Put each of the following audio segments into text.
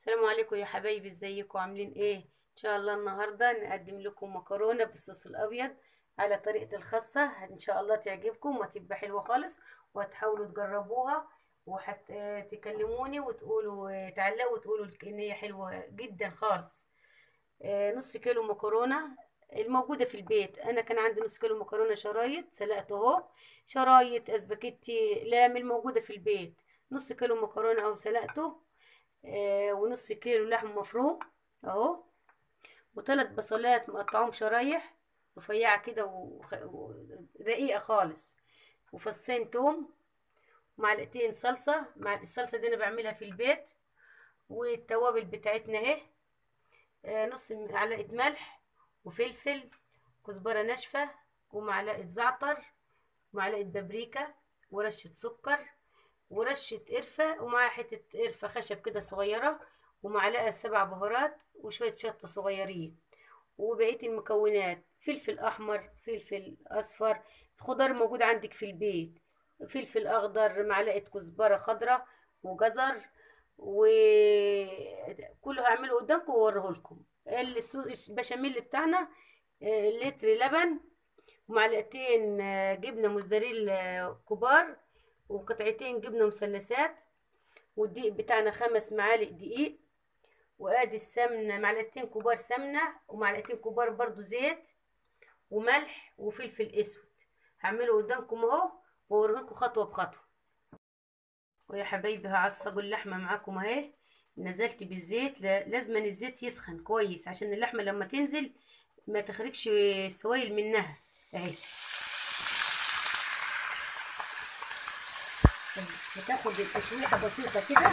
السلام عليكم يا حبايبي ازيكم عاملين ايه ان شاء الله النهارده نقدم لكم مكرونه بالصوص الابيض على طريقه الخاصه ان شاء الله تعجبكم وتبقى حلوه خالص وهتحاولوا تجربوها وهتكلموني وتقولوا تعلقوا وتقولوا ان هي حلوه جدا خالص آه، نص كيلو مكرونه الموجوده في البيت انا كان عندي نص كيلو مكرونه شرايط سلقته اهو شرايط اسباجيتي لام الموجوده في البيت نص كيلو مكرونه اهو سلقته آه، ونص كيلو لحم مفروم اهو وثلاث بصلات مقطعهم شرايح رفيعة كده وخ- ورقيقة خالص وفصين توم ومعلقتين صلصة مع الصلصة دي أنا بعملها في البيت والتوابل بتاعتنا اهي آه، نص معلقة ملح وفلفل كزبرة ناشفة ومعلقة زعتر ومعلقة بابريكا ورشة سكر ورشة قرفة ومعاها حتة قرفة خشب كده صغيرة ومعلقة سبع بهارات وشوية شطة صغيرين وبقية المكونات فلفل أحمر فلفل أصفر الخضار موجود عندك في البيت فلفل أخضر معلقة كزبرة خضرة وجزر وكله هعمله قدامكم وأوريه لكم السو- البشاميل بتاعنا آه، لتر لبن ومعلقتين آه، جبنة موزاريلا كبار وقطعتين جبنة مثلثات والدقيق بتاعنا خمس معالق دقيق وادي السمنة معلقتين كبار سمنة ومعلقتين كبار برضو زيت وملح وفلفل اسود هعمله قدامكم اهو واوريكم خطوة بخطوة ويا حبايبي هعصجوا اللحمة معاكم اهي نزلت بالزيت لا- لازم الزيت يسخن كويس عشان اللحمة لما تنزل ما تخرجش سوائل منها اهي بتاخد تشويحة بسيطة كده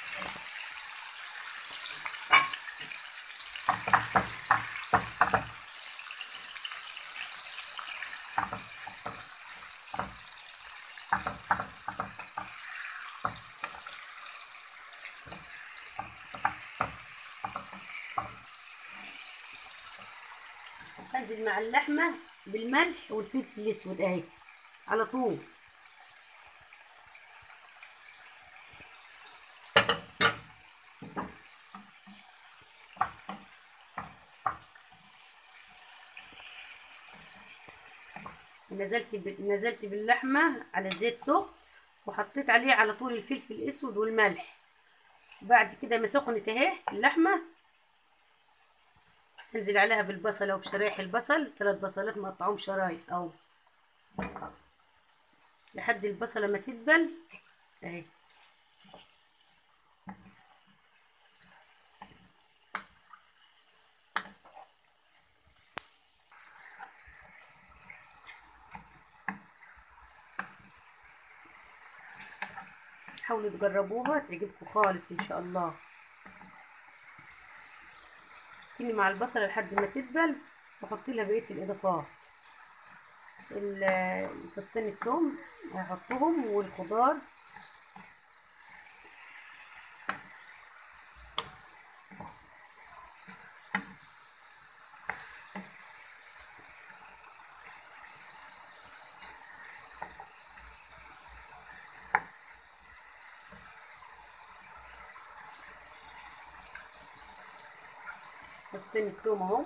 انزل مع اللحمة بالملح والفلفل الاسود اهي على طول نزلت ب... نزلت باللحمة على زيت سخن وحطيت عليه على طول الفلفل الاسود والملح بعد كده ما سخنت اهي اللحمة انزل عليها بالبصلة وبشرايح البصل ثلاث بصلات مقطعهم شرايح اهو لحد البصلة ما تدبل اهي حاولوا تجربوها تعجبكم خالص ان شاء الله كني مع البصلة لحد ما تدبل وحطي لها بقية الإضافات ال- فصين الثوم هحطهم والخضار فصين الثوم اهو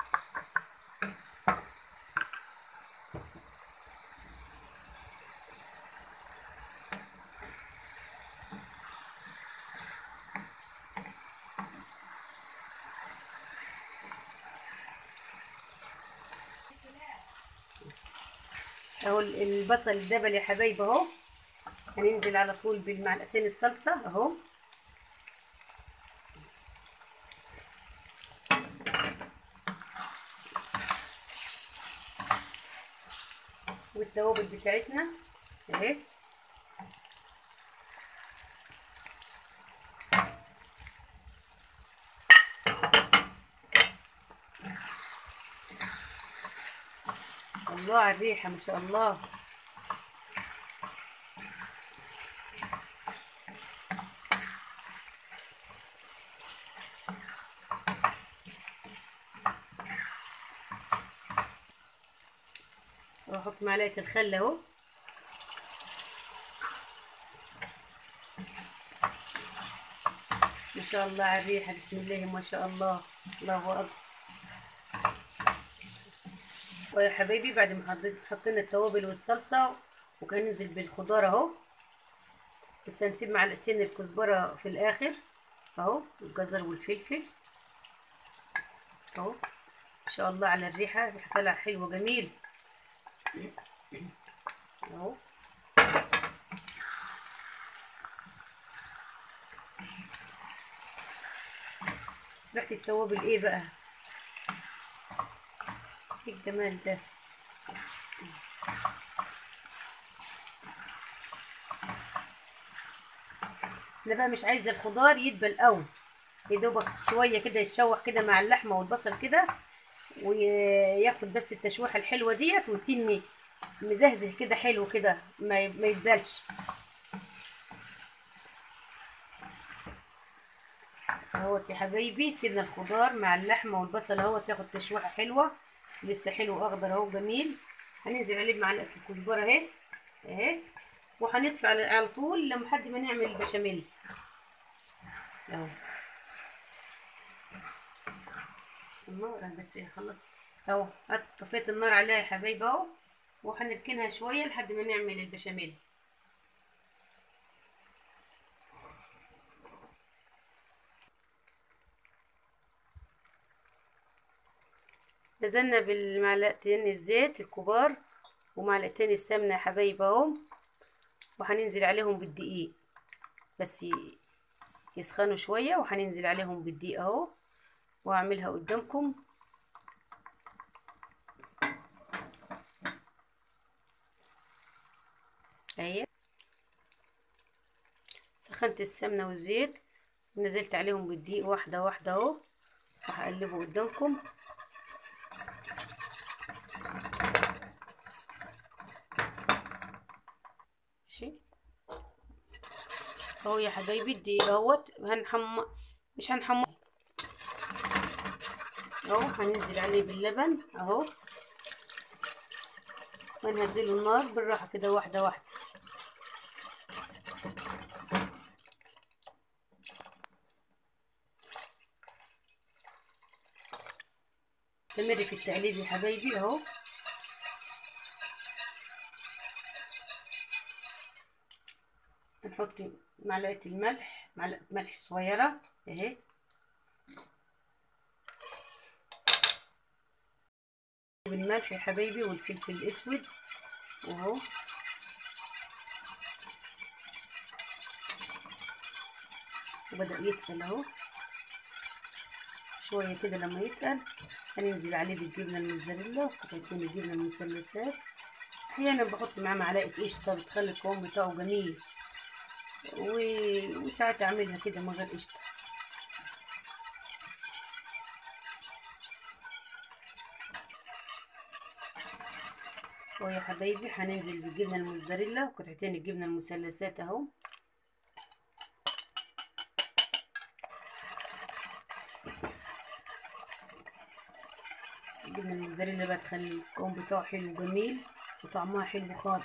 اهو ال- البصل الدبل يا حبايب اهو هننزل على طول بالمعلقتين الصلصة اهو والتوابل بتاعتنا اهي الله على الريحة ما شاء الله واحط معلقة الخل اهو ما شاء الله على الريحة بسم الله ما شاء الله الله أكبر ويا حبايبي بعد ما حطيت حطينا التوابل والصلصة وكان ننزل بالخضار اهو بس هنسيب معلقتين الكزبرة في الآخر اهو الجزر والفلفل اهو ما شاء الله على الريحة الريحة طالعة حلوة جميل اهو ريحة التوابل ايه بقى ايه الجمال ده انا بقى مش عايزه الخضار يدبل قوي يا دوبك شويه كده يتشوح كده مع اللحمه والبصل كده وياخد بس التشويحه الحلوه ديت وتني مزهزه كده حلو كده ما ما يدبلش اهوت يا حبايبي سيبنا الخضار مع اللحمه والبصل اهوت ياخد تشويحه حلوه لسه حلو اخضر اهو جميل هننزل عليه بمعلقه الكزبره اهي اهي وهنطفي على على طول لحد ما نعمل البشاميل اهو النار أنا بس خلص اهو طفيت النار عليها يا حبايبي اهو وهنركنها شويه لحد ما نعمل البشاميل نزلنا بالمعلقتين الزيت الكبار ومعلقتين السمنه يا حبايبي اهو وهننزل عليهم بالدقيق بس ي- يسخنوا شويه وهننزل عليهم بالدقيق اهو واعملها قدامكم اهي سخنت السمنه والزيت ونزلت عليهم بالدقيق واحده واحده اهو وهقلبه قدامكم ماشي اهو يا حبايبي الدقيق اهوت هنحم مش هنحمر اهو هننزل عليه باللبن اهو ونهديله النار بالراحة كده واحدة واحدة استمري في التقليب يا حبايبي اهو نحط معلقة الملح معلقة ملح صغيرة اهي بالملح يا حبايبي والفلفل الاسود اهو وبدأ يتقل اهو شوية كده لما يتقل هننزل عليه بالجبنة الموزاريلا قطعتين الجبنة المثلثات احيانا بحط معاه معلقة قشطة بتخلي القوام بتاعه جميل و... وساعات اعملها كده من غير قشطة ويا حبايبي هننزل بالجبنة الموزاريلا وقطعتين الجبنة المثلثات اهو الجبنة الموزاريلا بقى تخلي القوام بتاعه حلو جميل وطعمها حلو خالص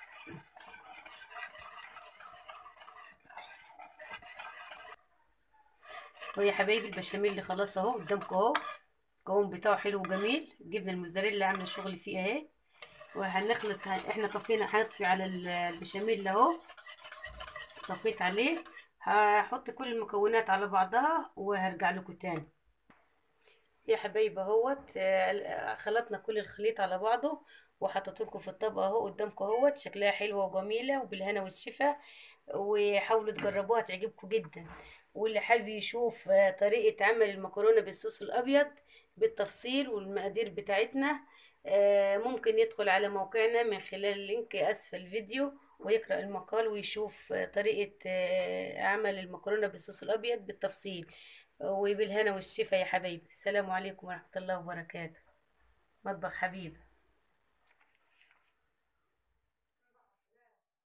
ويا حبايبي البشاميل اللي خلاص اهو قدامكم اهو القوام بتاعه حلو وجميل الجبنة الموزاريلا عاملة شغل فيه اهي وهنخلط احنا طفينا هنطفي على البشاميل اهو طفيت عليه هحط كل المكونات على بعضها وهرجع لكم تاني يا حبايبي اهوت آه، خلطنا كل الخليط على بعضه وحطيت لكم في الطبق اهو قدامكم اهوت شكلها حلوه وجميله وبالهنا والشفا وحاولوا تجربوها تعجبكم جدا واللي حابب يشوف آه، طريقه عمل المكرونه بالصوص الابيض بالتفصيل والمقادير بتاعتنا آه، ممكن يدخل على موقعنا من خلال اللينك اسفل الفيديو ويقرأ المقال ويشوف آه، طريقة آه، عمل المكرونة بالصوص الأبيض بالتفصيل وبالهنا والشفا يا حبايبي السلام عليكم ورحمة الله وبركاته مطبخ حبيب